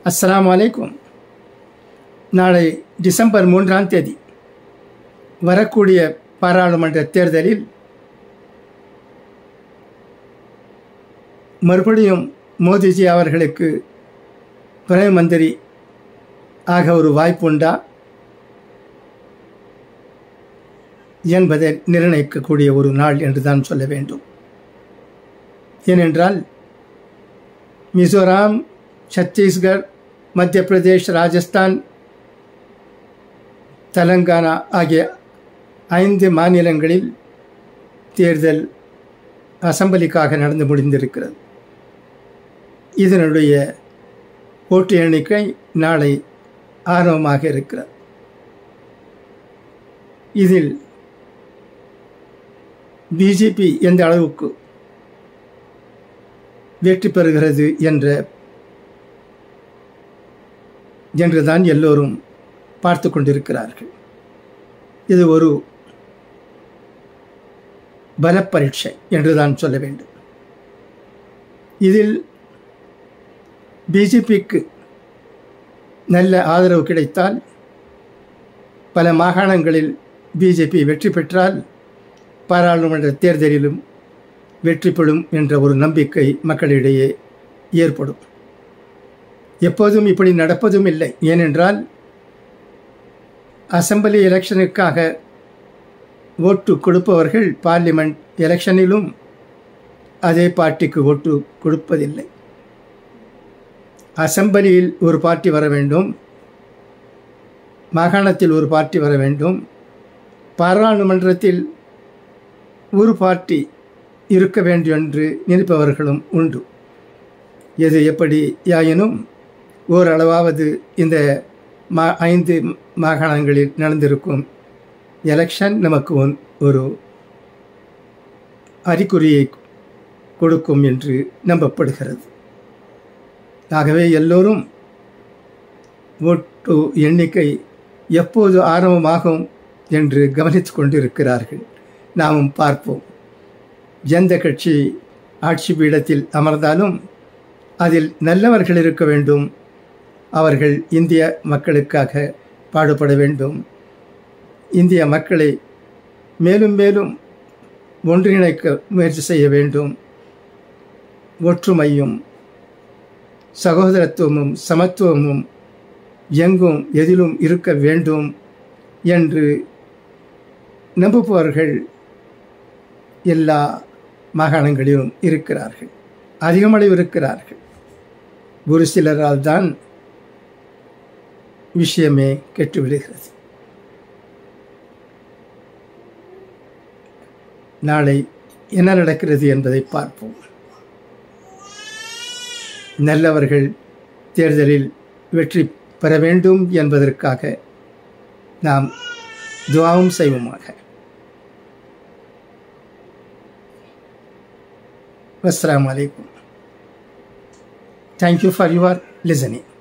அஸ்ஸலாமு அலைக்கும் நாளை டிசம்பர் மூன்றாம் தேதி வரக்கூடிய பாராளுமன்ற தேர்தலில் மறுபடியும் மோடிஜி அவர்களுக்கு பிரதம மந்திரி ஆக ஒரு வாய்ப்புண்டா என்பதை நிர்ணயிக்கக்கூடிய ஒரு நாள் என்று தான் சொல்ல வேண்டும் ஏனென்றால் மிசோராம் சத்தீஸ்கர் மத்திய பிரதேஷ் ராஜஸ்தான் தெலங்கானா ஆகிய ஐந்து மாநிலங்களில் தேர்தல் அசம்பிளிக்காக நடந்து முடிந்திருக்கிறது இதனுடைய ஓட்டு எண்ணிக்கை நாளை ஆர்வமாக இருக்கிறது இதில் பிஜேபி எந்த அளவுக்கு வெற்றி பெறுகிறது என்ற என்றுதான் எல்லோரும் பார்த்து கொண்டிருக்கிறார்கள் இது ஒரு பலப்பரீட்சை என்றுதான் சொல்ல வேண்டும் இதில் பிஜேபிக்கு நல்ல ஆதரவு கிடைத்தால் பல மாகாணங்களில் பிஜேபி வெற்றி பெற்றால் பாராளுமன்ற தேர்தலிலும் வெற்றி பெறும் என்ற ஒரு நம்பிக்கை மக்களிடையே ஏற்படும் எப்போதும் இப்படி நடப்பதும் இல்லை ஏனென்றால் அசம்பிளி எலெக்ஷனுக்காக ஓட்டு கொடுப்பவர்கள் பார்லிமெண்ட் எலெக்ஷனிலும் அதே பார்ட்டிக்கு ஓட்டு கொடுப்பதில்லை அசம்பிளியில் ஒரு பார்ட்டி வர வேண்டும் மாகாணத்தில் ஒரு பார்ட்டி வர வேண்டும் பாராளுமன்றத்தில் ஒரு பார்ட்டி இருக்க வேண்டும் என்று நினைப்பவர்களும் உண்டு எது எப்படி யாயினும் ஓரளவாவது இந்த மா ஐந்து மாகாணங்களில் நடந்திருக்கும் எலெக்ஷன் நமக்கு ஒரு அறிகுறியை கொடுக்கும் என்று நம்பப்படுகிறது ஆகவே எல்லோரும் ஓட்டு எண்ணிக்கை எப்போது ஆரம்பமாகும் என்று கவனித்து கொண்டிருக்கிறார்கள் நாமும் பார்ப்போம் எந்த கட்சி ஆட்சி பீடத்தில் அமர்ந்தாலும் அதில் நல்லவர்கள் இருக்க வேண்டும் அவர்கள் இந்திய மக்களுக்காக பாடுபட வேண்டும் இந்திய மக்களை மேலும் மேலும் ஒன்றிணைக்க முயற்சி செய்ய வேண்டும் ஒற்றுமையும் சகோதரத்துவமும் சமத்துவமும் எங்கும் எதிலும் இருக்க வேண்டும் என்று நம்புபவர்கள் எல்லா மாகாணங்களிலும் இருக்கிறார்கள் அதிகமளவு இருக்கிறார்கள் ஒரு சிலரால் தான் விஷயமே கெட்டுவிடுகிறது நாளை என்ன நடக்கிறது என்பதை பார்ப்போம் நல்லவர்கள் தேர்தலில் வெற்றி பெற வேண்டும் என்பதற்காக நாம் துவாவும் செய்வோமாக அஸ்லாம் வலைக்கும் தேங்க்யூ ஃபார் யுவர் லிசனிங்